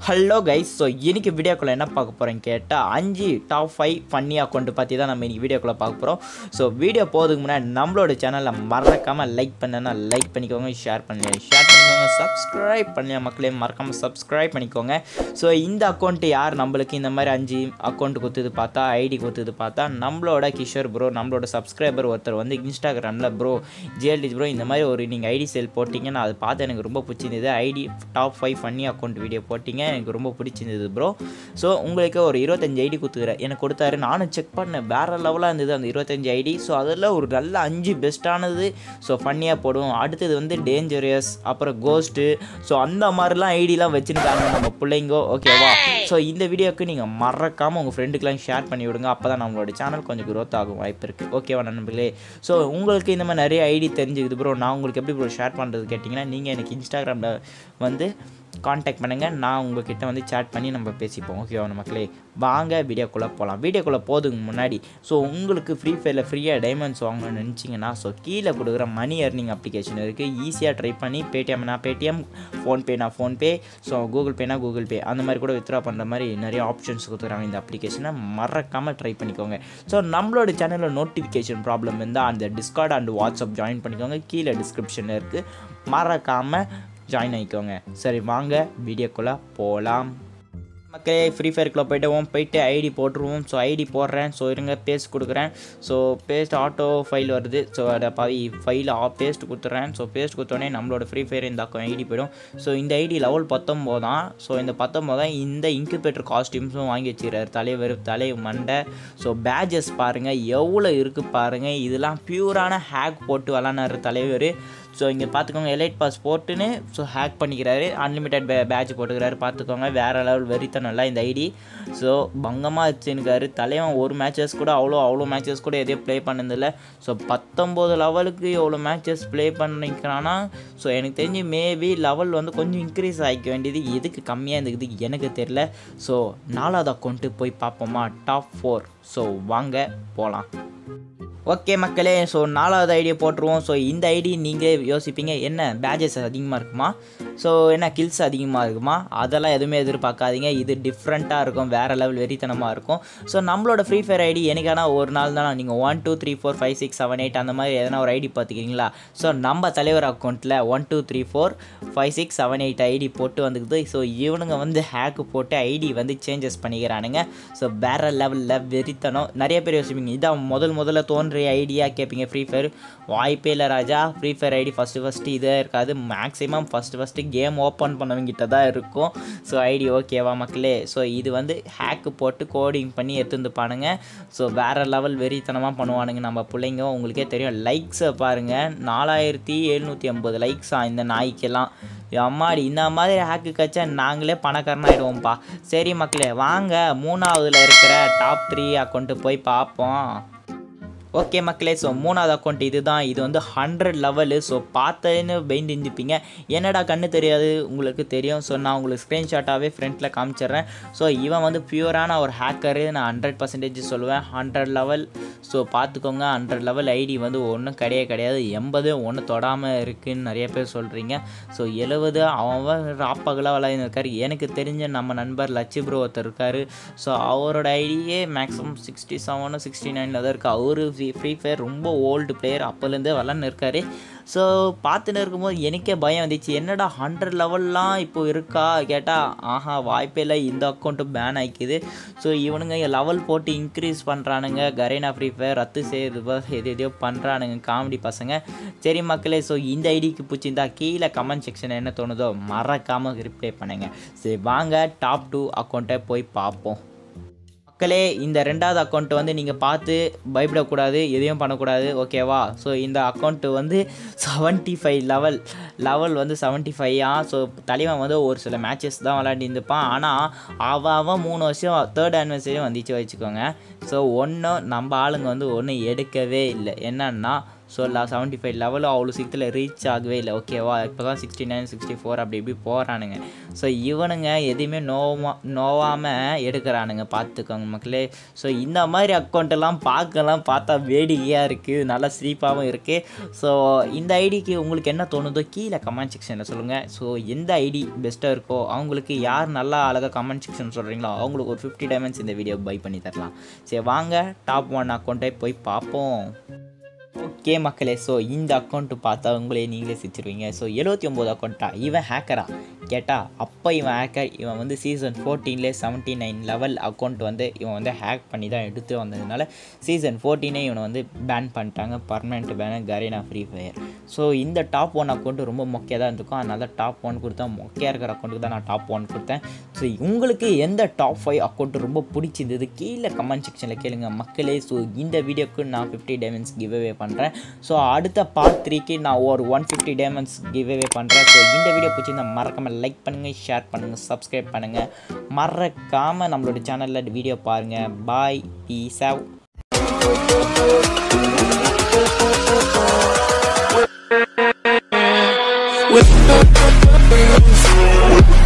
hello guys so இன்னைக்கு வீடியோக்குள்ளே என்ன பார்க்க போகிறேன் கேட்டால் அஞ்சு டாப் ஃபைவ் ஃபன்னி அக்கௌண்ட் பற்றி தான் நம்ம இன்னைக்கு வீடியோக்குள்ளே பார்க்க போகிறோம் ஸோ வீடியோ போகிறதுக்கு முன்னாடி நம்மளோட சேனலை மறக்காமல் லைக் பண்ணனா லைக் பண்ணிக்கோங்க ஷேர் பண்ணல ஷேர் பண்ணிக்கோங்க சப்ஸ்கிரைப் பண்ணல மக்களே மறக்காமல் சப்ஸ்கிரைப் பண்ணிக்கோங்க ஸோ இந்த அக்கௌண்ட் யார் நம்மளுக்கு இந்த மாதிரி அஞ்சு அக்கௌண்ட் கொடுத்தது பார்த்தா ஐடி கொடுத்தது பார்த்தா நம்மளோட கிஷோர் ப்ரோ நம்மளோட சப்ஸ்கிரைபர் ஒருத்தர் வந்து இன்ஸ்டாகிராமில் ப்ரோ ஜிஎல்டி ப்ரோ இந்த மாதிரி ஒரு நீங்கள் ஐடி சேல் போட்டிங்க நான் அதை பார்த்து எனக்கு ரொம்ப பிடிச்சிருந்தது ID top five funny account video போட்டிங்க எனக்கு ரொம்ப பிடிச்சிருந்தது ப்ரோ ஸோ உங்களுக்கு ஒரு இருபத்தஞ்சு ஐடி கொடுத்துக்கிறேன் எனக்கு கொடுத்தாரு நானும் செக் பண்ணேன் வேறு லெவலாக இருந்தது அந்த இருபத்தஞ்சு ஐடி ஸோ அதில் ஒரு நல்ல அஞ்சு பெஸ்ட்டானது ஸோ ஃபன்னியாக போடுவோம் அடுத்தது வந்து டேஞ்சரியஸ் அப்புறம் கோஸ்ட்டு ஸோ அந்த மாதிரிலாம் ஐடிலாம் வச்சுருக்காங்க நம்ம பிள்ளைங்கோ ஓகேவா ஸோ இந்த வீடியோக்கு நீங்கள் மறக்காமல் உங்கள் ஃப்ரெண்டுக்கெலாம் ஷேர் பண்ணி விடுங்க அப்போ தான் நம்மளோட சேனல் கொஞ்சம் growth ஆகும் வாய்ப்பு இருக்குது ஓகேவா நண்பர்களே ஸோ உங்களுக்கு இந்த மாதிரி நிறைய ஐடி தெரிஞ்சுக்குது ப்ரோ நான் உங்களுக்கு எப்படி ப்ரோ ஷேர் பண்ணுறது கேட்டிங்கன்னா நீங்கள் எனக்கு இன்ஸ்டாகிராமில் வந்து காண்டாக்ட் பண்ணுங்கள் நான் உங்ககிட்ட வந்து சேட் பண்ணி நம்ம பேசிப்போம் ஓகேவா மக்களே வாங்க வீடியோக்குள்ளே போகலாம் வீடியோக்குள்ளே போதுக்கு முன்னாடி ஸோ உங்களுக்கு ஃப்ரீ ஃபயரில் ஃப்ரீயாக டைமண்ட்ஸ் வாங்கணும்னு நினச்சிங்கன்னா ஸோ கீழே கொடுக்குற மணி earning அப்ளிகேஷன் இருக்குது ஈஸியாக ட்ரை பண்ணி பேடிஎம்னா பேடிஎம் ஃபோன்பேனா ஃபோன்பே ஸோ கூகுள் பேனா கூகுள் பே அந்த மாதிரி கூட வித்ரா பண்ணுற மாதிரி நிறைய ஆப்ஷன்ஸ் கொடுத்துருக்காங்க இந்த அப்ளிகேஷனை மறக்காமல் ட்ரை பண்ணிக்கோங்க ஸோ நம்மளோட சேனலில் நோட்டிஃபிகேஷன் ப்ராப்ளம் இருந்தால் அந்த டிஸ்கார்ட் அண்ட் வாட்ஸ்அப் ஜாயின் பண்ணிக்கோங்க கீழே டிஸ்கிரிப்ஷனில் இருக்குது மறக்காமல் ஜாயின் ஆகிக்கோங்க சரி வாங்க வீடியோக்குள்ளே போகலாம் மக்களே ஃப்ரீ ஃபயருக்குள்ளே போய்ட்டுவோம் போயிட்டு ஐடி போட்டுருவோம் ஸோ ஐடி போடுறேன் ஸோ இருங்க பேஸ்ட் கொடுக்குறேன் ஸோ பேஸ்ட் ஆட்டோ ஃபைல் வருது ஸோ அதை பாதி ஃபைல் ஆ பேஸ்ட் கொடுத்துட்றேன் ஸோ பேஸ்ட் கொடுத்தோடனே நம்மளோட ஃப்ரீ ஃபயர் இந்த ஐடி போயிடும் ஸோ இந்த ஐடி லெவல் பத்தொம்போது தான் ஸோ இந்த பத்தொம்போது தான் இந்த இன்குபேட்டர் காஸ்டியூம்ஸும் வாங்கி வச்சுக்கிறாரு தலைவர் தலை மண்டை ஸோ பேஜஸ் பாருங்கள் எவ்வளோ இருக்குது பாருங்கள் இதெல்லாம் பியூரான ஹேக் போட்டு விளாட்னாரு தலைவர் ஸோ இங்கே பார்த்துக்கோங்க எலைட் பாஸ் போட்டுன்னு ஸோ ஹேக் பண்ணிக்கிறாரு அன்லிமிட்டெட் பே பேட்ச் போட்டுக்கிறாரு பார்த்துக்கோங்க வேறு லெவல் வெறித்தனம்ல இந்த ஐடி ஸோ பங்கமாக வச்சுருக்காரு தலைவன் ஒரு மேட்சஸ் கூட அவ்வளோ அவ்வளோ மேட்சஸ் கூட எதையும் ப்ளே பண்ணதில்ல ஸோ பத்தொம்போது லெவலுக்கு எவ்வளோ மேட்சஸ் ப்ளே பண்ணிக்கிறான்னா ஸோ எனக்கு தெரிஞ்சு மேபி லெவல் வந்து கொஞ்சம் இன்க்ரீஸ் ஆகிக்க வேண்டியது எதுக்கு கம்மியாக இருந்துக்குது எனக்கு தெரில ஸோ நாலாவது அக்கௌண்ட்டு போய் பார்ப்போமா டாப் ஃபோர் ஸோ வாங்க போகலாம் ஓகே மக்களே ஸோ நாலாவது ஐடியா போட்டுருவோம் ஸோ இந்த ஐடி நீங்கள் யோசிப்பீங்க என்ன பேஜஸ் அதிகமாக இருக்குமா ஸோ என்ன கில்ஸ் அதிகமாக இருக்குமா அதெல்லாம் எதுவுமே எதிர்பார்க்காதீங்க இது டிஃப்ரெண்ட்டாக இருக்கும் வேறு லெவல் வெறித்தனமாக இருக்கும் ஸோ நம்மளோட ஃப்ரீ ஃபயர் ஐடி எனக்கான ஒரு நாள் தான் நீங்கள் one two three four five six seven eight அந்த மாதிரி எதனா ஒரு ஐடி பார்த்துக்கிறீங்களா ஸோ நம்ம தலைவர் அக்கௌண்ட்டில் one two three four five six seven eight ID போட்டு வந்துக்குது ஸோ இவனுங்க வந்து ஹேக்கு போட்டு ஐடி வந்து சேஞ்சஸ் பண்ணிக்கிறானுங்க ஸோ வேறு லெவலில் வெறித்தனம் நிறைய பேர் யோசிப்பீங்க இதான் முதல் முதல்ல தோன்றிய ஐடியா கேட்பீங்க ஃப்ரீ ஃபயர் வாய்ப்பே இல்லை ராஜா Free Fire ID first first இதே இருக்காது maximum first first game open பண்ணவங்கிட்ட தான் இருக்கும் ஸோ ஐடி ஓகேவா மக்களே ஸோ இது வந்து ஹேக்கு போட்டு கோடிங் பண்ணி எடுத்துருந்துப்பானுங்க ஸோ வேறு லெவல் வெறித்தனமாக பண்ணுவானுங்க நம்ம பிள்ளைங்க உங்களுக்கே தெரியும் லைக்ஸை பாருங்கள் நாலாயிரத்தி எழுநூற்றி ஐம்பது லைக்ஸா இந்த நாய்க்கெல்லாம் அம்மாடி இந்த மாதிரி ஹேக்கு கச்சா நாங்களே பணக்காரனாயிடுவோம்ப்பா சரி மக்களே வாங்க மூணாவதுல இருக்கிற டாப் த்ரீ அக்கௌண்ட்டு போய் பார்ப்போம் ஓகே மக்களே ஸோ மூணாவது அக்கௌண்ட் இது தான் இது வந்து ஹண்ட்ரட் லெவலு ஸோ பார்த்தேன்னு பயந்து இருந்துப்பீங்க என்னடா கண்ணு தெரியாது உங்களுக்கு தெரியும் ஸோ நான் உங்களுக்கு ஸ்க்ரீன்ஷாட்டாகவே ஃப்ரண்ட்டில் காமிச்சிடுறேன் ஸோ இவன் வந்து பியூரான ஒரு ஹேக்கரு நான் ஹண்ட்ரட் பர்சன்டேஜ் சொல்லுவேன் ஹண்ட்ரட் லெவல் ஸோ பார்த்துக்கோங்க ஹண்ட்ரட் லெவல் ஐடி வந்து ஒன்றும் கிடையாது கிடையாது எண்பது ஒன்று தொடாமல் இருக்குன்னு நிறைய பேர் சொல்கிறீங்க ஸோ எழுபது அவன் ராப்பகலாக விளையாடிருக்காரு எனக்கு தெரிஞ்ச நம்ம நண்பர் லட்சி ப்ரோ ஒருத்தர் இருக்கார் ஸோ அவரோட ஐடியே மேக்ஸிமம் சிக்ஸ்டி செவனு சிக்ஸ்டி நைனில் தான் இருக்குது அவரு ஃப்ரீ ஃபயர் ரொம்ப ஓல்டு பிளேயர் அப்போலேருந்தே விளாட்னு இருக்காரு ஸோ பார்த்துன்னு இருக்கும்போது எனக்கே பயம் வந்துச்சு என்னடா ஹண்ட்ரட் லெவல்லாம் இப்போ இருக்கா கேட்டால் ஆஹா வாய்ப்பே இல்லை இந்த அக்கௌண்ட்டு பேன் ஆகிக்குது ஸோ இவனுங்க லெவல் போட்டு இன்க்ரீஸ் பண்ணுறானுங்க கரேனா ஃப்ரீ ஃபயர் ரத்து செய்யுது எது எதையோ பண்ணுறானுங்க காமெடி பசங்க சரி மக்களே ஸோ இந்த ஐடிக்கு பிடிச்சிருந்தா கீழே கமெண்ட் செக்ஷன் என்ன தோணுதோ மறக்காமல் ரிப்ளை பண்ணுங்க சரி வாங்க டாப் டூ அக்கௌண்ட்டை போய் பார்ப்போம் மக்களே இந்த ரெண்டாவது அக்கௌண்ட்டு வந்து நீங்கள் பார்த்து பயப்படக்கூடாது எதையும் பண்ணக்கூடாது ஓகேவா ஸோ இந்த அக்கௌண்ட்டு வந்து செவன்ட்டி ஃபைவ் லெவல் லெவல் வந்து செவன்ட்டி ஃபைவா ஸோ தலைவன் வந்து ஒரு சில மேட்சஸ் தான் விளாடி இருந்துப்பான் ஆனால் அவன் அவன் மூணு வருஷம் தேர்ட் ஆனிவர்சரியும் வந்துச்சு வச்சுக்கோங்க ஸோ ஒன்றும் நம்ம ஆளுங்க வந்து ஒன்றும் எடுக்கவே இல்லை என்னன்னா ஸோ லா செவன்ட்டி ஃபைவ் லெவலும் அவ்வளோ சீக்கிரத்தில் ரீச் ஆகவே இல்லை ஓகேவா இப்போ தான் சிக்ஸ்டி நைன் சிக்ஸ்டி ஃபோர் அப்படி இப்படி போகிறானுங்க ஸோ இவனுங்க எதையுமே நோவா நோவாமல் எடுக்கிறானுங்க பார்த்துக்கோங்க மக்களே ஸோ இந்த மாதிரி அக்கௌண்ட்டெல்லாம் பார்க்கலாம் பார்த்தா வேடிக்கையாக இருக்குது நல்லா சிரிப்பாகவும் இருக்குது ஸோ இந்த ஐடிக்கு உங்களுக்கு என்ன தோணுதோ கீழே கமெண்ட் செக்ஷனில் சொல்லுங்கள் ஸோ எந்த ஐடி பெஸ்ட்டாக இருக்கோ அவங்களுக்கு யார் நல்லா அழகாக கமெண்ட் செக்ஷன் சொல்கிறீங்களோ அவங்களுக்கு ஒரு ஃபிஃப்டி டைமண்ட்ஸ் இந்த வீடியோ பை பண்ணி தரலாம் சரி வாங்க டாப் ஒன் அக்கௌண்ட்டை போய் பார்ப்போம் ஓகே மக்களே ஸோ இந்த அக்கௌண்ட்டு பார்த்தா உங்களே நீங்களே சிரிச்சிருவீங்க ஸோ எழுபத்தி ஒம்பது அக்கௌண்ட்டா இவன் ஹேக்கரா கேட்டால் அப்போ இவன் ஹேக்கர் இவன் வந்து சீசன் ஃபோர்டீன்லேயே செவன்ட்டி நைன் லெவல் அக்கௌண்ட் வந்து இவன் வந்து ஹேக் பண்ணி தான் எடுத்து வந்ததுனால சீசன் ஃபோர்டீனே இவனை வந்து பேன் பண்ணிட்டாங்க permanent ban Garena Free Fire so இந்த டாப் ஒன் அக்கௌண்ட்டு ரொம்ப மொக்கையாக தான் இருக்கும் அதனால டாப் ஒன் கொடுத்தேன் மொக்கையாக இருக்கிற அக்கௌண்ட்டுக்கு தான் நான் டாப் ஒன் கொடுத்தேன் ஸோ உங்களுக்கு எந்த டாப் ஃபைவ் அக்கௌண்ட் ரொம்ப பிடிச்சிருந்தது கீழே கமெண்ட் செக்ஷனில் கேளுங்க மக்களே ஸோ இந்த வீடியோக்கு நான் ஃபிஃப்டி டைமண்ட்ஸ் கிவ் அவே பண்ணுறேன் ஸோ அடுத்த பார்ட் த்ரீக்கு நான் ஒரு one fifty diamonds give away பண்ணுறேன் ஸோ இந்த வீடியோ பிடிச்சிருந்தா மறக்காமல் லைக் பண்ணுங்கள் ஷேர் பண்ணுங்கள் சப்ஸ்கிரைப் பண்ணுங்கள் மறக்காமல் நம்மளோட சேனலில் வீடியோ பாருங்கள் பாய் பீஸ் ஆவ் with